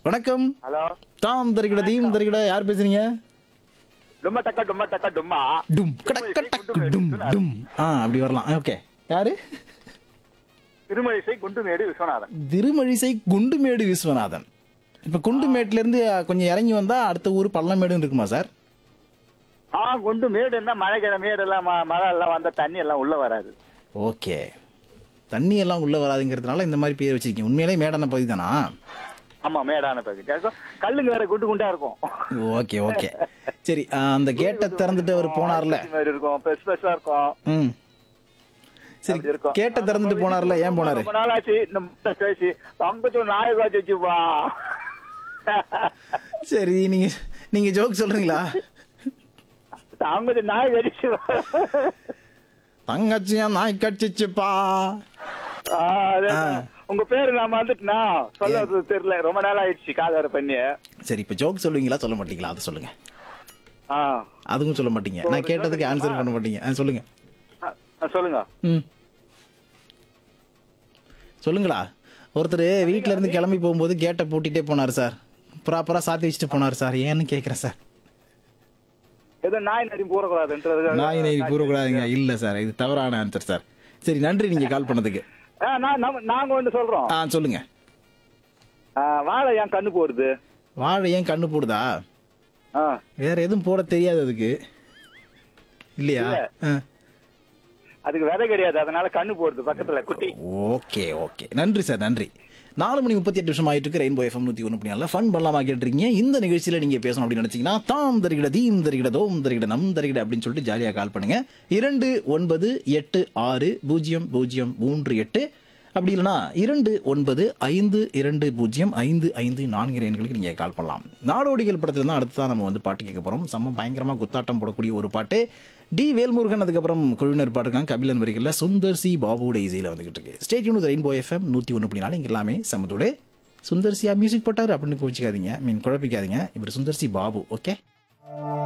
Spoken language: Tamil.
வணக்கம் ஹலோ தாம் தருகிட தீம் தருகிட யார் பேசுறீங்க டும்ம டக்கா டும்ம டக்கா டும்மா டும் கடக்க டக்கு டும் டும் ஆ அப்படி வரலாம் ஓகே யாரு திருமழிசை குண்டுமேடு விஸ்வநாதன் திருமழிசை குண்டுமேடு விஸ்வநாதன் இப்ப குண்டுமேட்ல இருந்து கொஞ்சம் இறங்கி வந்தா அடுத்த ஊர் பள்ளமேடுன்னு இருக்குமா சார் ஆ குண்டு மேடு என்ன மழை கிழ மேடு எல்லாம் ம- மழை எல்லாம் வந்தா தண்ணி எல்லாம் உள்ள வராது ஓகே தண்ணி எல்லாம் உள்ள வராதுங்கிறதுனால இந்த மாதிரி பேர் வச்சிருக்கீங்க உண்மையிலே மேடான பகுதி தானா ஆமா மேடான பகுதி அதுக்கும் கல்லுங்க வேற குண்டு குண்டா இருக்கும் ஓகே ஓகே சரி ஆ, அந்த கேட்டை திறந்துட்டு அவர் போனார்ல இது மாதிரி இருக்கும் பெருசு பெருசா இருக்கும் ம் சரி அப்படி இருக்கும். கேட்டை திறந்துட்டு போனார்ல ஏன் போனாரு ரொம்ப நாள் ஆச்சு இந்த முட்டை பேசி தங்கத்துல நாய் காய்ச்சி வச்சுப்பா சரி நீங்க நீங்க ஜோக் சொல்றீங்களா தங்கத்து நாய் கடிச்சு தங்கச்சியா நாய் கடிச்சிச்சுப்பா ஆ, அதேதான். உங்க பேரு நான் வந்துட்டுனா சொல்ல தெரியல ரொம்ப நாள் ஆயிடுச்சு காதார பண்ணி சரி இப்ப ஜோக் சொல்லுவீங்களா சொல்ல மாட்டீங்களா அதை சொல்லுங்க ஆ அதுவும் சொல்ல மாட்டீங்க நான் கேட்டதுக்கு ஆன்சர் பண்ண மாட்டீங்க ஆ, சொல்லுங்க ஆ, ஆ, சொல்லுங்க ம் சொல்லுங்களா ஒருத்தர் வீட்ல இருந்து கிளம்பி போகும்போது கேட்டை பூட்டிட்டே போனார் சார் ப்ராப்பரா சாத்தி வச்சுட்டு போனார் சார் ஏன்னு கேக்குறேன் சார் ஏதோ நாய் நரி போடக்கூடாதுன்றது நாய் நெய் கூறக்கூடாதுங்க இல்ல சார் இது தவறான ஆன்சர் சார் சரி நன்றி நீங்க கால் பண்ணதுக்கு ஆ, நான் நம்ம- நாங்க ஒண்ணு சொல்றோம் ஆ சொல்லுங்க ஆ, வாழை ஏன் கண்ணு போடுது வாழை ஏன் கண்ணு போடுதா ஆ, வேற எதுவும் போட தெரியாது அதுக்கு இல்லையா இல்ல. ஆ. அதுக்கு விதை கிடையாது அதனால கண்ணு போடுது பக்கத்துல குட்டி ஓகே ஓகே நன்றி சார் நன்றி நாலு மணி முப்பத்தி எட்டு நிமிஷம் ஆயிட்டு இருக்கு ரெயின்போ எஃப்எம் நூத்தி ஒன்று புள்ளி ஃபன் பண்ணலாமா கேட்டிருக்கீங்க இந்த நிகழ்ச்சியில நீங்க பேசணும் அப்படின்னு நினைச்சீங்கன்னா தாம் தருகிட தீம் தருகிட தோம் தருகிட நம் தருகிட அப்படின்னு சொல்லிட்டு ஜாலியா கால் பண்ணுங்க இரண்டு ஒன்பது எட்டு ஆறு பூஜ்ஜியம் பூஜ்ஜியம் மூன்று எட்டு அப்படி இல்லைனா இரண்டு ஒன்பது ஐந்து இரண்டு பூஜ்ஜியம் ஐந்து ஐந்து நான்கு எண்களுக்கு நீங்க கால் பண்ணலாம் நாடோடிகள் படத்துல தான் அடுத்து தான் நம்ம வந்து பாட்டு கேட்க போறோம் செம்ம பயங்கரமா குத்தாட்டம் போடக்கூடிய ஒரு பாட்டு டி வேல்முருகன் அதுக்கப்புறம் குழுவினர் பாட்டுக்காங்க கபிலன் வரிகளில் சுந்தர் சி பாபுட இசையில் வந்துகிட்டு இருக்கு ஸ்டேட் யூனிட் ரெயின்போ எஃப்எம் நூற்றி ஒன்று புள்ளி நாலு இங்க எல்லாமே சமத்தோடு சுந்தர் சியா மியூசிக் போட்டார் அப்படின்னு கோச்சிக்காதீங்க மீன் குழப்பிக்காதீங்க இவர் சுந்தர் சி பாபு ஓகே